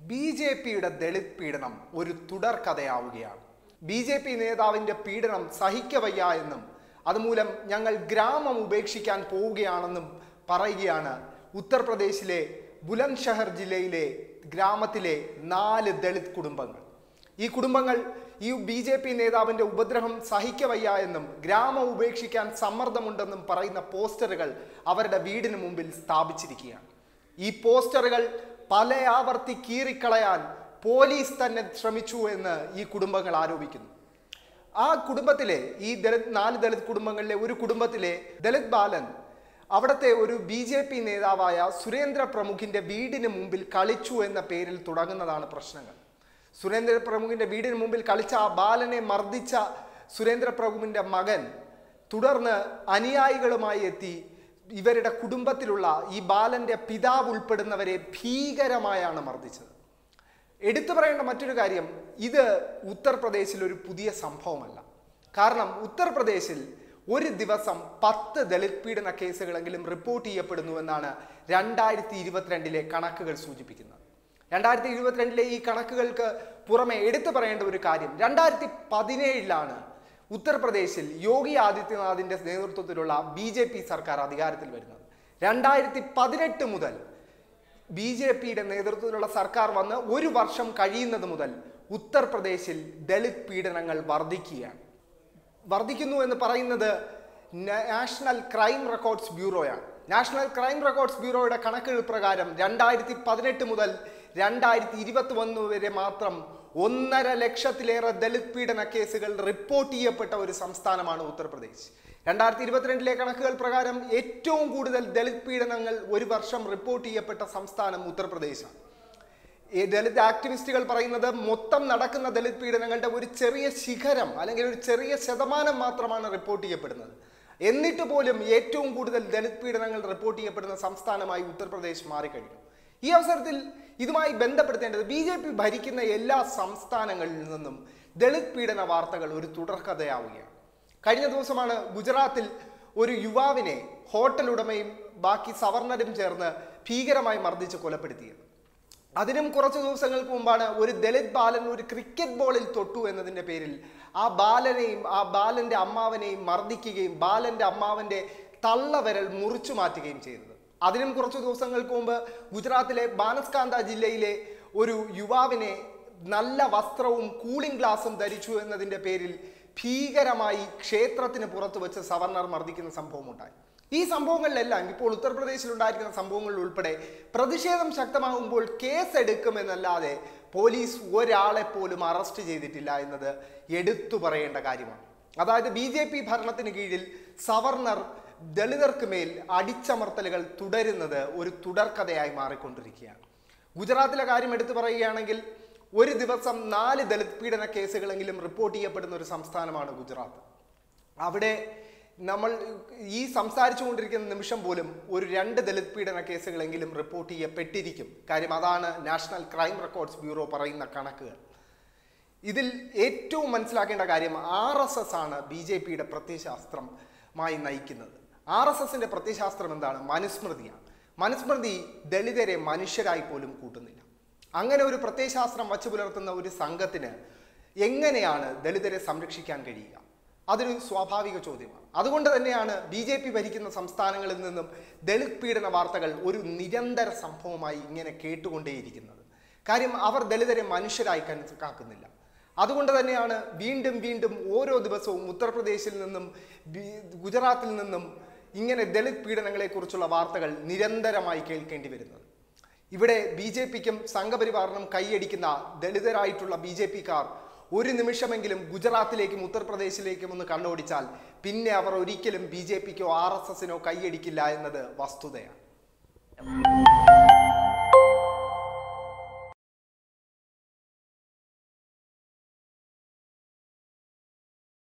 B J പിയുടെ ദളിത് പീഡനം ഒരു തുടർ കഥയാവുകയാണ് ബി ജെ പി നേതാവിന്റെ പീഡനം സഹിക്കവയ്യ എന്നും അതുമൂലം ഞങ്ങൾ ഗ്രാമം ഉപേക്ഷിക്കാൻ പോവുകയാണെന്നും പറയുകയാണ് ഉത്തർപ്രദേശിലെ ബുലന്ദ് ജില്ലയിലെ ഗ്രാമത്തിലെ നാല് ദളിത് കുടുംബങ്ങൾ ഈ കുടുംബങ്ങൾ ഈ ബി ജെ പി നേതാവിന്റെ ഉപദ്രവം സഹിക്കവയ്യ എന്നും ഗ്രാമം ഉപേക്ഷിക്കാൻ സമ്മർദ്ദമുണ്ടെന്നും പറയുന്ന പോസ്റ്ററുകൾ അവരുടെ വീടിന് മുമ്പിൽ സ്ഥാപിച്ചിരിക്കുകയാണ് ഈ പോസ്റ്ററുകൾ പല ആവർത്തി കീറിക്കളയാൻ പോലീസ് തന്നെ ശ്രമിച്ചു എന്ന് ഈ കുടുംബങ്ങൾ ആരോപിക്കുന്നു ആ കുടുംബത്തിലെ ഈ ദളിത് നാല് ദളിത് കുടുംബങ്ങളിലെ ഒരു കുടുംബത്തിലെ ദളിത് ബാലൻ അവിടുത്തെ ഒരു ബി ജെ പി നേതാവായ സുരേന്ദ്ര പ്രമുഖിന്റെ വീടിന് മുമ്പിൽ കളിച്ചു എന്ന പേരിൽ തുടങ്ങുന്നതാണ് പ്രശ്നങ്ങൾ സുരേന്ദ്ര പ്രമുഖിന്റെ വീടിന് മുമ്പിൽ കളിച്ച ആ ബാലനെ മർദ്ദിച്ച സുരേന്ദ്ര പ്രഭുവിന്റെ മകൻ തുടർന്ന് അനുയായികളുമായി എത്തി ഇവരുടെ കുടുംബത്തിലുള്ള ഈ ബാലന്റെ പിതാവ് ഉൾപ്പെടുന്നവരെ ഭീകരമായാണ് മർദ്ദിച്ചത് എടുത്തു പറയേണ്ട മറ്റൊരു കാര്യം ഇത് ഉത്തർപ്രദേശിൽ ഒരു പുതിയ സംഭവമല്ല കാരണം ഉത്തർപ്രദേശിൽ ഒരു ദിവസം പത്ത് ദളിത് പീഡന കേസുകളെങ്കിലും റിപ്പോർട്ട് ചെയ്യപ്പെടുന്നുവെന്നാണ് രണ്ടായിരത്തി ഇരുപത്തിരണ്ടിലെ കണക്കുകൾ സൂചിപ്പിക്കുന്നത് രണ്ടായിരത്തി ഇരുപത്തിരണ്ടിലെ ഈ കണക്കുകൾക്ക് പുറമെ എടുത്തു പറയേണ്ട ഒരു കാര്യം രണ്ടായിരത്തി പതിനേഴിലാണ് ഉത്തർപ്രദേശിൽ യോഗി ആദിത്യനാഥിന്റെ നേതൃത്വത്തിലുള്ള ബി ജെ പി സർക്കാർ അധികാരത്തിൽ വരുന്നത് രണ്ടായിരത്തി പതിനെട്ട് മുതൽ ബി ജെ പിയുടെ നേതൃത്വത്തിലുള്ള സർക്കാർ വന്ന് ഒരു വർഷം കഴിയുന്നത് മുതൽ ഉത്തർപ്രദേശിൽ ദളിത് പീഡനങ്ങൾ വർദ്ധിക്കുകയാണ് വർദ്ധിക്കുന്നു എന്ന് പറയുന്നത് നാഷണൽ ക്രൈം റെക്കോർഡ്സ് ബ്യൂറോയാണ് നാഷണൽ ക്രൈം റെക്കോർഡ്സ് ബ്യൂറോയുടെ കണക്കുകൾ പ്രകാരം രണ്ടായിരത്തി പതിനെട്ട് മുതൽ രണ്ടായിരത്തി ഇരുപത്തി ഒന്ന് വരെ മാത്രം ഒന്നര ലക്ഷത്തിലേറെ ദളിത് പീഡന കേസുകൾ റിപ്പോർട്ട് ചെയ്യപ്പെട്ട ഒരു സംസ്ഥാനമാണ് ഉത്തർപ്രദേശ് രണ്ടായിരത്തി ഇരുപത്തിരണ്ടിലെ കണക്കുകൾ പ്രകാരം ഏറ്റവും കൂടുതൽ ദളിത് പീഡനങ്ങൾ ഒരു വർഷം റിപ്പോർട്ട് ചെയ്യപ്പെട്ട സംസ്ഥാനം ഉത്തർപ്രദേശാണ് ഈ ദളിത് ആക്ടിവിസ്റ്റുകൾ പറയുന്നത് മൊത്തം നടക്കുന്ന ദളിത് പീഡനങ്ങളുടെ ഒരു ചെറിയ ശിഖരം അല്ലെങ്കിൽ ഒരു ചെറിയ ശതമാനം മാത്രമാണ് റിപ്പോർട്ട് ചെയ്യപ്പെടുന്നത് എന്നിട്ട് പോലും ഏറ്റവും കൂടുതൽ ദളിത് പീഡനങ്ങൾ റിപ്പോർട്ട് ചെയ്യപ്പെടുന്ന സംസ്ഥാനമായി ഉത്തർപ്രദേശ് മാറിക്കഴിഞ്ഞു ഈ അവസരത്തിൽ ഇതുമായി ബന്ധപ്പെടുത്തേണ്ടത് ബി ജെ പി ഭരിക്കുന്ന എല്ലാ സംസ്ഥാനങ്ങളിൽ നിന്നും ദളിത് പീഡന വാർത്തകൾ ഒരു തുടർക്കഥയാവുകയാണ് കഴിഞ്ഞ ദിവസമാണ് ഗുജറാത്തിൽ ഒരു യുവാവിനെ ഹോട്ടൽ ഉടമയും ബാക്കി സവർണരും ചേർന്ന് ഭീകരമായി മർദ്ദിച്ച് കൊലപ്പെടുത്തിയത് അതിനും കുറച്ച് ദിവസങ്ങൾക്ക് മുമ്പാണ് ഒരു ദളിത് ബാലൻ ഒരു ക്രിക്കറ്റ് ബോളിൽ തൊട്ടു എന്നതിൻ്റെ പേരിൽ ആ ബാലനെയും ആ ബാലന്റെ അമ്മാവനെയും മർദ്ദിക്കുകയും ബാലന്റെ അമ്മാവന്റെ തള്ളവിരൽ മുറിച്ചു മാറ്റുകയും ചെയ്തത് അതിനും കുറച്ച് ദിവസങ്ങൾക്ക് മുമ്പ് ഗുജറാത്തിലെ ബാനസ്കാന്ത ജില്ലയിലെ ഒരു യുവാവിനെ നല്ല വസ്ത്രവും കൂളിംഗ് ഗ്ലാസും ധരിച്ചു എന്നതിൻ്റെ പേരിൽ ഭീകരമായി ക്ഷേത്രത്തിന് പുറത്ത് വെച്ച് സവർണർ മർദ്ദിക്കുന്ന സംഭവം ഉണ്ടായി ഈ സംഭവങ്ങളിലെല്ലാം ഇപ്പോൾ ഉത്തർപ്രദേശിൽ ഉണ്ടായിരിക്കുന്ന സംഭവങ്ങളിൽ ഉൾപ്പെടെ പ്രതിഷേധം ശക്തമാകുമ്പോൾ കേസ് എടുക്കുമെന്നല്ലാതെ പോലീസ് ഒരാളെ പോലും അറസ്റ്റ് ചെയ്തിട്ടില്ല എന്നത് എടുത്തു പറയേണ്ട കാര്യമാണ് അതായത് ബി ജെ പി ഭരണത്തിന് കീഴിൽ സവർണർ ദളിതർക്ക് മേൽ അടിച്ചമർത്തലുകൾ തുടരുന്നത് ഒരു തുടർക്കഥയായി മാറിക്കൊണ്ടിരിക്കുകയാണ് ഗുജറാത്തിലെ കാര്യം എടുത്തു പറയുകയാണെങ്കിൽ ഒരു ദിവസം നാല് ദളിത് പീഡന കേസുകളെങ്കിലും റിപ്പോർട്ട് ചെയ്യപ്പെടുന്ന ഒരു സംസ്ഥാനമാണ് ഗുജറാത്ത് അവിടെ നമ്മൾ ഈ സംസാരിച്ചു കൊണ്ടിരിക്കുന്ന നിമിഷം പോലും ഒരു രണ്ട് ദളിത് പീഡന കേസുകളെങ്കിലും റിപ്പോർട്ട് ചെയ്യപ്പെട്ടിരിക്കും കാര്യം അതാണ് നാഷണൽ ക്രൈം റെക്കോർഡ്സ് ബ്യൂറോ പറയുന്ന കണക്കുകൾ ഇതിൽ ഏറ്റവും മനസ്സിലാക്കേണ്ട കാര്യം ആർ എസ് എസ് ആണ് ബി ജെ പിയുടെ പ്രത്യയശാസ്ത്രമായി നയിക്കുന്നത് ആർ എസ് എസിന്റെ പ്രത്യയശാസ്ത്രം എന്താണ് മനുസ്മൃതിയാണ് മനുസ്മൃതി ദളിതരെ മനുഷ്യരായി പോലും കൂട്ടുന്നില്ല അങ്ങനെ ഒരു പ്രത്യയശാസ്ത്രം വച്ചു പുലർത്തുന്ന ഒരു സംഘത്തിന് എങ്ങനെയാണ് ദളിതരെ സംരക്ഷിക്കാൻ കഴിയുക അതൊരു സ്വാഭാവിക ചോദ്യമാണ് അതുകൊണ്ട് തന്നെയാണ് ബി ജെ പി ഭരിക്കുന്ന സംസ്ഥാനങ്ങളിൽ നിന്നും ദളിത് പീഡന വാർത്തകൾ ഒരു നിരന്തര സംഭവമായി ഇങ്ങനെ കേട്ടുകൊണ്ടേയിരിക്കുന്നത് കാര്യം അവർ ദളിതരെ മനുഷ്യരായി കണക്കാക്കുന്നില്ല അതുകൊണ്ട് തന്നെയാണ് വീണ്ടും വീണ്ടും ഓരോ ദിവസവും ഉത്തർപ്രദേശിൽ നിന്നും ബി- ഗുജറാത്തിൽ നിന്നും ഇങ്ങനെ ദളിത് പീഡനങ്ങളെക്കുറിച്ചുള്ള വാർത്തകൾ നിരന്തരമായി കേൾക്കേണ്ടി വരുന്നത് ഇവിടെ ബി ജെ പിക്കും സംഘപരിവാറിനും കൈയടിക്കുന്ന ദളിതരായിട്ടുള്ള ബി ജെ പിക്കാർ ഒരു നിമിഷമെങ്കിലും ഗുജറാത്തിലേക്കും ഉത്തർപ്രദേശിലേക്കും ഒന്ന് കണ്ണോടിച്ചാൽ പിന്നെ അവർ ഒരിക്കലും ബി ജെ പിക്കോ ആർ എസ് എസിനോ കൈയടിക്കില്ല എന്നത് വസ്തുതയാണ്